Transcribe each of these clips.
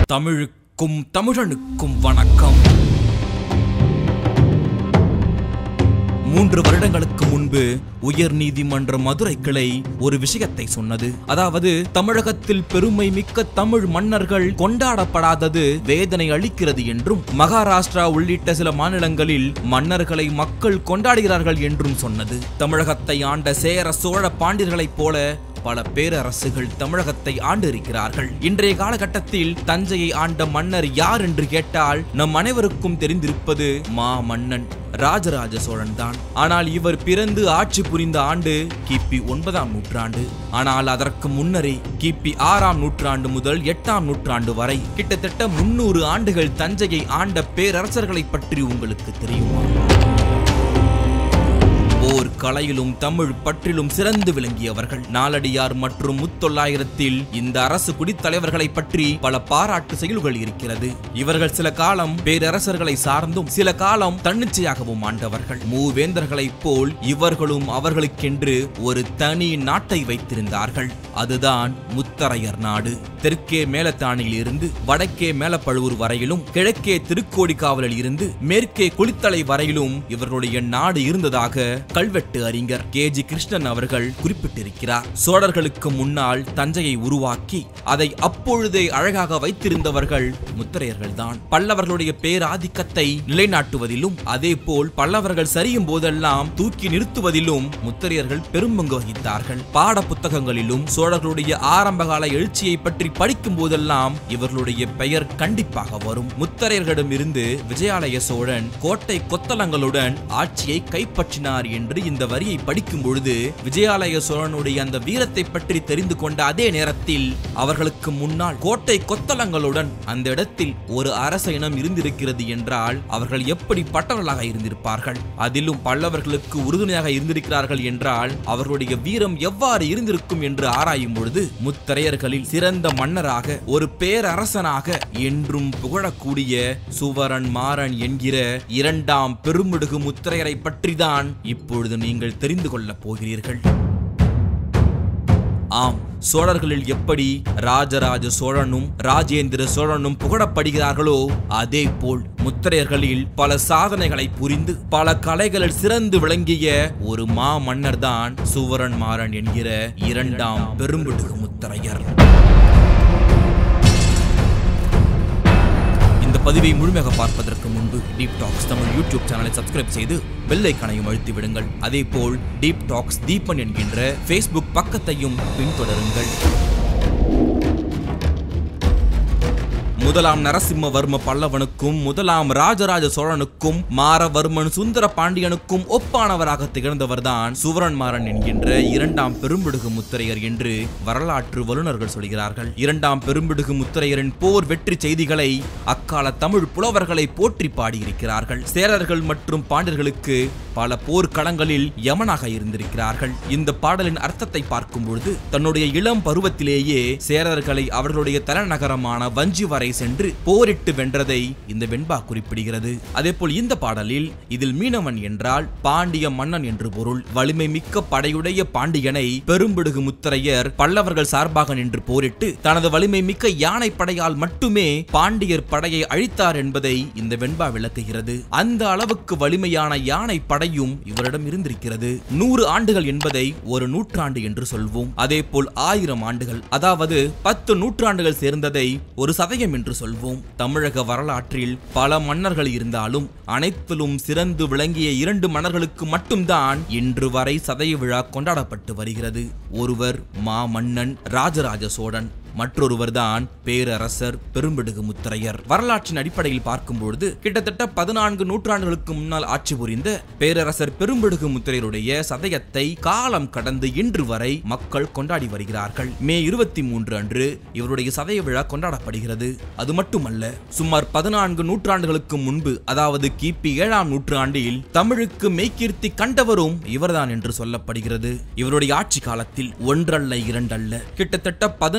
தமிழுக்கும் தமிழனுக்கும் வணக்கம் மூன்று வருடங்களுக்கு முன்பு உயர் நீதிமன்ற மதுரை கிளை ஒரு விஷயத்தை சொன்னது அதாவது தமிழகத்தில் பெருமை மிக்க தமிழ் மன்னர்கள் கொண்டாடப்படாதது வேதனை அளிக்கிறது என்றும் மகாராஷ்டிரா உள்ளிட்ட சில மாநிலங்களில் மன்னர்களை மக்கள் கொண்டாடுகிறார்கள் என்றும் சொன்னது தமிழகத்தை ஆண்ட சேர சோழ பாண்டியர்களைப் போல பல பேரரசுகள் தமிழகத்தை ஆண்டு இருக்கிறார்கள் இன்றைய காலகட்டத்தில் தஞ்சையை ஆண்ட மன்னர் யார் என்று கேட்டால் நம் அனைவருக்கும் தெரிந்திருப்பது மா மன்னன் ராஜராஜ சோழன் தான் ஆனால் இவர் பிறந்து ஆட்சி புரிந்த ஆண்டு கிபி ஒன்பதாம் நூற்றாண்டு ஆனால் அதற்கு முன்னரே கிபி ஆறாம் நூற்றாண்டு முதல் எட்டாம் நூற்றாண்டு வரை கிட்டத்தட்ட முன்னூறு ஆண்டுகள் தஞ்சையை ஆண்ட பேரரசர்களை பற்றி உங்களுக்கு தெரியுமா போர் கலையிலும் தமிழ் பற்றிலும் சிறந்து விளங்கியவர்கள் நாலடியார் மற்றும் முத்தொள்ளாயிரத்தில் இந்த அரசு குடித்தலைவர்களை பற்றி பல பாராட்டு செயல்கள் இருக்கிறது இவர்கள் சில காலம் பேரரசர்களை சார்ந்தும் சில காலம் தன்னிச்சையாகவும் ஆண்டவர்கள் மூவேந்தர்களைப் போல் இவர்களும் அவர்களுக்கென்று ஒரு தனி நாட்டை வைத்திருந்தார்கள் அதுதான் முத்தரையர் நாடு தெற்கே மேலத்தானியில் இருந்து வடக்கே மேலப்பழுவூர் வரையிலும் கிழக்கே திருக்கோடிக்காவலில் இருந்து மேற்கே குளித்தலை வரையிலும் இவர்களுடைய நாடு இருந்ததாக கல்வெட்டு அறிஞர் கே ஜி கிருஷ்ணன் அவர்கள் குறிப்பிட்டிருக்கிறார் சோழர்களுக்கு முன்னால் தஞ்சையை உருவாக்கி அதை அப்பொழுதே அழகாக வைத்திருந்தவர்கள் முத்திரையர்கள் தான் பல்லவர்களுடைய பேராதிக்கத்தை நிலைநாட்டுவதிலும் அதே போல் பல்லவர்கள் சரியும் போதெல்லாம் தூக்கி நிறுத்துவதிலும் முத்திரையர்கள் பெரும்பங்கு வகித்தார்கள் பாட புத்தகங்களிலும் சோழர்களுடைய ஆரம்பகால எழுச்சியை பற்றி படிக்கும் போதெல்லாம் இவர்களுடைய பெயர் கண்டிப்பாக வரும் முத்தரையர்களிடம் இருந்து விஜயாலய சோழன் கோட்டை கொத்தளங்களுடன் ஆட்சியை கைப்பற்றினார் என்று இந்த வரியை படிக்கும் பொழுது விஜயாலய சோழனுடைய அந்த வீரத்தை பற்றி தெரிந்து கொண்ட அதே நேரத்தில் அவர்களுக்கு முன்னால் கோட்டை கொத்தளங்களுடன் அந்த இடத்தில் ஒரு அரச இனம் இருந்திருக்கிறது என்றால் அவர்கள் எப்படி பட்டவர்களாக இருந்திருப்பார்கள் அதிலும் பல்லவர்களுக்கு உறுதுணையாக இருந்திருக்கிறார்கள் என்றால் அவர்களுடைய வீரம் எவ்வாறு இருந்திருக்கும் என்று ஆராயும் பொழுது முத்தரையர்களில் சிறந்த மன்னராக ஒரு பேரரசனாக என்றும் புகழக்கூடிய சுவரன் மாறன் என்கிற இரண்டாம் பெருமிடுகு முத்திரையரை பற்றிதான் இப்பொழுது நீங்கள் தெரிந்து கொள்ளப் போகிறீர்கள் ஆம் சோழர்களில் எப்படி ராஜராஜ சோழனும் ராஜேந்திர சோழனும் புகழப்படுகிறார்களோ அதே போல் முத்திரையர்களில் பல சாதனைகளை புரிந்து பல கலைகளில் சிறந்து விளங்கிய ஒரு மா மன்னர் தான் சுவரன் மாறன் என்கிற இரண்டாம் பெரும்பிடுகு முத்திரையர் இந்த பதிவை முழுமையாக பார்ப்பதற்கு முன்பு டீப் டாக்ஸ் தமிழ் யூடியூப் சேனலை சப்ஸ்கிரைப் செய்து பெல் ஐக்கானையும் அழுத்தி விடுங்கள் அதே போல் டீப் டாக்ஸ் தீபன் என்கின்ற ஃபேஸ்புக் பக்கத்தையும் பின்தொடருங்கள் முதலாம் நரசிம்மவர்ம பல்லவனுக்கும் முதலாம் ராஜராஜ சோழனுக்கும் மாரவர்மன் சுந்தர பாண்டியனுக்கும் ஒப்பானவராக திகழ்ந்தவர்தான் சுவரன்மாறன் என்கின்ற இரண்டாம் பெரும்பிடுகு முத்திரையர் என்று வரலாற்று வல்லுநர்கள் சொல்கிறார்கள் இரண்டாம் பெரும்பிடுகு முத்திரையரின் போர் வெற்றி செய்திகளை அக்கால தமிழ் புலவர்களை போற்றி பாடியிருக்கிறார்கள் சேரர்கள் மற்றும் பாண்டியர்களுக்கு பல போர்க்களங்களில் யமனாக இருந்திருக்கிறார்கள் இந்த பாடலின் அர்த்தத்தை பார்க்கும் பொழுது தன்னுடைய இளம் பருவத்திலேயே சேரர்களை அவர்களுடைய தலைநகரமான வஞ்சி வரை சென்று போரிட்டு வென்றதை இந்த வெண்பா குறிப்பிடுகிறது அதேபோல் இந்த பாடலில் இதில் மீனவன் என்றால் பாண்டிய மன்னன் என்று பொருள் வலிமை மிக்க படையுடைய பாண்டியனை பெரும்பிடுகு முத்தரையர் பல்லவர்கள் சார்பாக நின்று போரிட்டு தனது வலிமை மிக்க யானை படையால் மட்டுமே பாண்டியர் படையை அழித்தார் என்பதை இந்த வெண்பா விளக்குகிறது அந்த அளவுக்கு வலிமையான யானை படையும் இவரிடம் இருந்திருக்கிறது நூறு ஆண்டுகள் என்பதை ஒரு நூற்றாண்டு என்று சொல்வோம் அதே போல் ஆயிரம் ஆண்டுகள் அதாவது பத்து நூற்றாண்டுகள் சேர்ந்ததை ஒரு சதயம் என்று சொல்வோம் தமிழக வரலாற்றில் பல மன்னர்கள் இருந்தாலும் அனைத்திலும் சிறந்து விளங்கிய இரண்டு மன்னர்களுக்கு மட்டும்தான் இன்று வரை சதய விழா கொண்டாடப்பட்டு வருகிறது ஒருவர் மா மன்னன் ராஜராஜ சோழன் மற்றொருவர்தான் பேரரசர் பெரும்பிடுகு முத்திரையர் வரலாற்றின் அடிப்படையில் பார்க்கும்பொழுது கிட்டத்தட்ட பதினான்கு நூற்றாண்டுகளுக்கு முன்னால் ஆட்சி புரிந்த பேரரசர் பெரும்பிடுகு முத்திரையருடைய சதயத்தை காலம் கடந்து இன்று வரை மக்கள் கொண்டாடி வருகிறார்கள் மே இருபத்தி மூன்று அன்று இவருடைய சதய விழா கொண்டாடப்படுகிறது அது மட்டுமல்ல சுமார் பதினான்கு நூற்றாண்டுகளுக்கு முன்பு அதாவது கிபி ஏழாம் நூற்றாண்டில் தமிழுக்கு மெய்கீர்த்தி கண்டவரும் இவர்தான் என்று சொல்லப்படுகிறது இவருடைய ஆட்சி காலத்தில் ஒன்றல்ல இரண்டல்ல கிட்டத்தட்ட பதினான்கு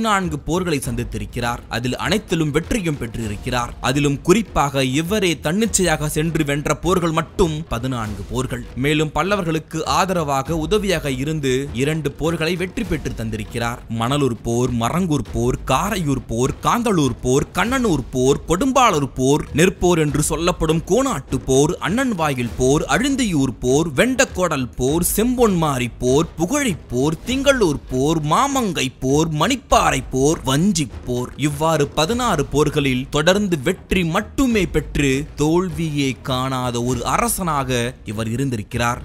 போர்களை சந்தித்திருக்கிறார் அதில் அனைத்திலும் வெற்றியும் பெற்றிருக்கிறார் அதிலும் குறிப்பாக இவரே தன்னிச்சையாக சென்று வென்ற போர்கள் மட்டும் பதினான்கு போர்கள் மேலும் பல்லவர்களுக்கு ஆதரவாக உதவியாக இருந்து இரண்டு போர்களை வெற்றி பெற்று தந்திருக்கிறார் மணலூர் போர் மரங்கூர் போர் காரையூர் போர் காந்தளூர் போர் கண்ணனூர் போர் கொடும்பாளூர் போர் நெற்போர் என்று சொல்லப்படும் கோணாட்டு போர் அண்ணன்வாயில் போர் அழுந்தியூர் போர் வெண்டக்கோடல் போர் செம்பொன்மாரி போர் புகழிப் போர் திங்களூர் போர் மாமங்கை போர் மணிப்பாறை போர் வஞ்சி போர் இவ்வாறு பதினாறு போர்களில் தொடர்ந்து வெற்றி மட்டுமே பெற்று தோல்வியே காணாத ஒரு அரசனாக இவர் இருந்திருக்கிறார்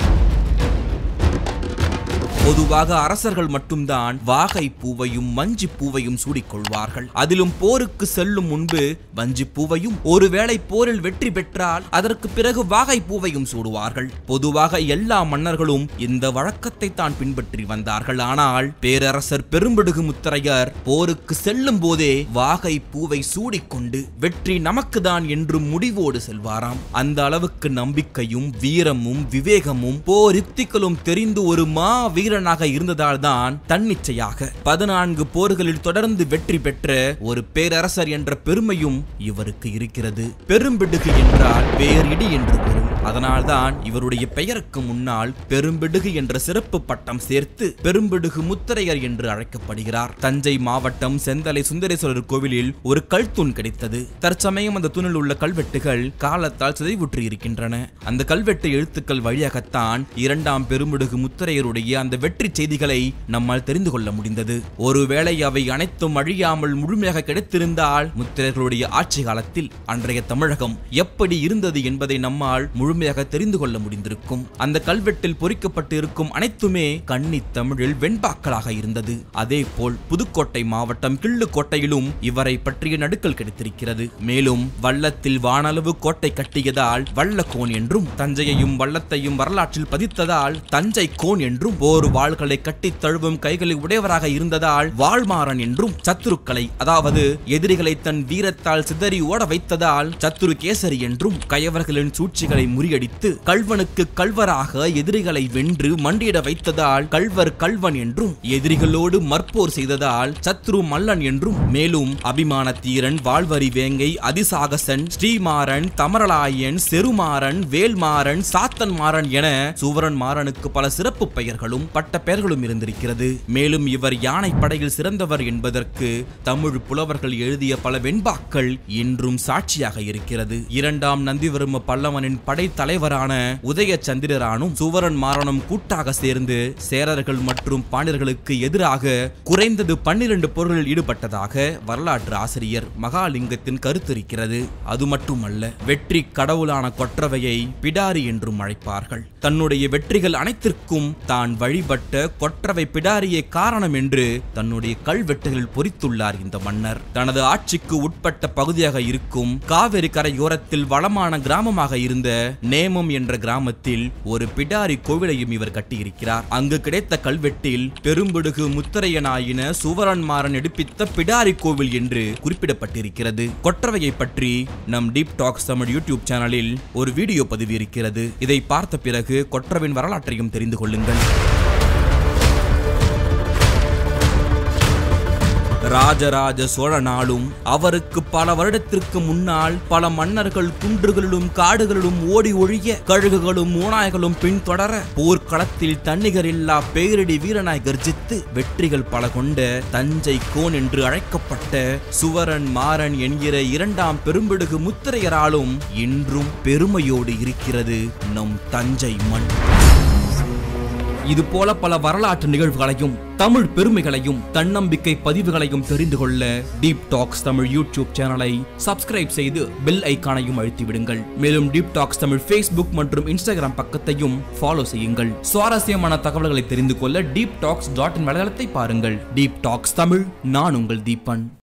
பொதுவாக அரசர்கள் மட்டும்தான் வாகை பூவையும் வஞ்சி பூவையும் சூடிக்கொள்வார்கள் அதிலும் போருக்கு செல்லும் முன்பு வஞ்சி பூவையும் ஒருவேளை போரில் வெற்றி பெற்றால் அதற்கு பிறகு வாகை பூவையும் சூடுவார்கள் பொதுவாக எல்லா மன்னர்களும் இந்த வழக்கத்தை தான் பின்பற்றி வந்தார்கள் ஆனால் பேரரசர் பெரும்பிடுகு முத்தரையர் போருக்கு செல்லும் போதே வாகை பூவை சூடிக்கொண்டு வெற்றி நமக்குதான் என்று முடிவோடு செல்வாராம் அந்த அளவுக்கு நம்பிக்கையும் வீரமும் விவேகமும் போர் யுக்திகளும் தெரிந்து ஒரு மா வீரனாக இருந்ததால் தான் தன்னிச்சையாக பதினான்கு போர்களில் தொடர்ந்து வெற்றி பெற்ற ஒரு பேரரசர் என்ற பெருமையும் இவருக்கு இருக்கிறது பெரும்பிடுகு என்றால் பேரிடி என்று பொருள் அதனால்தான் இவருடைய பெயருக்கு முன்னால் பெரும்பிடுகு என்ற சிறப்பு பட்டம் சேர்த்து பெரும்பிடுகு முத்தரையர் என்று அழைக்கப்படுகிறார் தஞ்சை மாவட்டம் செந்தலை சுந்தரேஸ்வரர் கோவிலில் ஒரு கல்தூண் கிடைத்தது தற்சமயம் அந்த தூணில் உள்ள கல்வெட்டுகள் காலத்தால் சிதைவுற்று இருக்கின்றன அந்த கல்வெட்டு எழுத்துக்கள் வழியாகத்தான் இரண்டாம் பெரும்பிடுகு முத்தரையருடைய அந்த வெற்றி செய்திகளை நம்மால் தெரிந்து கொள்ள முடிந்தது ஒருவேளை அவை அனைத்தும் அழியாமல் முழுமையாக கிடைத்திருந்தால் முத்திரையர்களுடைய ஆட்சி காலத்தில் அன்றைய தமிழகம் எப்படி இருந்தது என்பதை நம்மால் முழுமையாக தெரிந்து கொள்ள முடிந்திருக்கும் அந்த கல்வெட்டில் பொறிக்கப்பட்டு இருக்கும் அனைத்துமே கன்னி தமிழில் வெண்பாக்களாக இருந்தது அதே போல் புதுக்கோட்டை மாவட்டம் கிள்ளுக்கோட்டையிலும் இவரை பற்றிய நடுக்கல் கிடைத்திருக்கிறது மேலும் வள்ளத்தில் வானளவு கோட்டை கட்டியதால் வள்ளக்கோன் என்றும் தஞ்சையையும் வள்ளத்தையும் வரலாற்றில் பதித்ததால் தஞ்சை கோன் என்றும் போர் வாள்களை கட்டித் தழுவும் கைகளை உடையவராக இருந்ததால் வாழ்மாறன் என்றும் சத்துருக்களை அதாவது எதிரிகளை தன் வீரத்தால் சிதறி ஓட வைத்ததால் சத்துரு கேசரி என்றும் கயவர்களின் சூழ்ச்சிகளை முறியடித்து கல்வனுக்கு கல்வராக எதிரிகளை வென்று மண்டியிட வைத்ததால் கல்வர் கல்வன் என்றும் எதிரிகளோடு மற்போர் செய்ததால் சத்ரு மல்லன் என்றும் மேலும் அபிமான தீரன் வாழ்வரி வேங்கை அதிசாகசன் ஸ்ரீமாறன் தமரலாயன் செருமாறன் வேல்மாறன் சாத்தன் மாறன் என சுவரன் மாறனுக்கு பல சிறப்பு பெயர்களும் பட்ட பெயர்களும் இருந்திருக்கிறது மேலும் இவர் யானை படையில் சிறந்தவர் என்பதற்கு தமிழ் புலவர்கள் எழுதிய பல வெண்பாக்கள் இன்றும் சாட்சியாக இருக்கிறது இரண்டாம் நந்திவர்ம பல்லவனின் படை தலைவரான உதய சந்திரரானும் சுவரன் மாறனும் கூட்டாக சேர்ந்து சேரர்கள் மற்றும் பாண்டியர்களுக்கு எதிராக குறைந்தது பன்னிரண்டு போர்களில் ஈடுபட்டதாக வரலாற்று ஆசிரியர் மகாலிங்கத்தின் கருத்திருக்கிறது அது மட்டுமல்ல வெற்றி கடவுளான கொற்றவையை பிடாரி என்றும் அழைப்பார்கள் தன்னுடைய வெற்றிகள் அனைத்திற்கும் தான் வழிபட்ட கொற்றவை பிடாரியே காரணம் என்று தன்னுடைய கல்வெட்டுகளில் பொறித்துள்ளார் இந்த மன்னர் தனது ஆட்சிக்கு உட்பட்ட பகுதியாக இருக்கும் காவிரி கரையோரத்தில் வளமான கிராமமாக இருந்த நேமம் என்ற கிராமத்தில் ஒரு பிடாரி கோவிலையும் இவர் கட்டியிருக்கிறார் அங்கு கிடைத்த கல்வெட்டில் பெரும்பிடுகு முத்தரையனாயின சுவரன்மாறன் எடுப்பித்த பிடாரி கோவில் என்று குறிப்பிடப்பட்டிருக்கிறது கொற்றவையை பற்றி நம் டீப் டாக்ஸ் தமிழ் யூடியூப் சேனலில் ஒரு வீடியோ பதிவு இருக்கிறது இதை பார்த்த பிறகு கொற்றவின் வரலாற்றையும் தெரிந்து கொள்ளுங்கள் ராஜராஜ சோழனாலும் அவருக்கு பல வருடத்திற்கு முன்னால் பல மன்னர்கள் குன்றுகளிலும் காடுகளிலும் ஓடி ஒழிய கழுகுகளும் ஓநாய்களும் பின்தொடர போர்க்களத்தில் தன்னிகரில்லா பேரிடி வீரனாய் கர்ஜித்து வெற்றிகள் பல கொண்ட தஞ்சை கோன் என்று அழைக்கப்பட்ட சுவரன் மாறன் என்கிற இரண்டாம் பெரும்பிடுகு முத்திரையராலும் இன்றும் பெருமையோடு இருக்கிறது நம் தஞ்சை மண் இது போல பல வரலாற்று நிகழ்வுகளையும் தமிழ் பெருமைகளையும் தன்னம்பிக்கை பதிவுகளையும் தெரிந்து கொள்ள டீப் டாக்ஸ் தமிழ் யூடியூப் சேனலை சப்ஸ்கிரைப் செய்து பெல் ஐக்கானையும் அழுத்தி விடுங்கள் மேலும் டீப் டாக்ஸ் தமிழ் ஃபேஸ்புக் மற்றும் இன்ஸ்டாகிராம் பக்கத்தையும் ஃபாலோ செய்யுங்கள் சுவாரஸ்யமான தகவல்களை தெரிந்து கொள்ள டீப் டாக்ஸ் டாட் இன் வலைதளத்தை பாருங்கள் டீப் டாக்ஸ் தமிழ் நான் உங்கள் தீபன்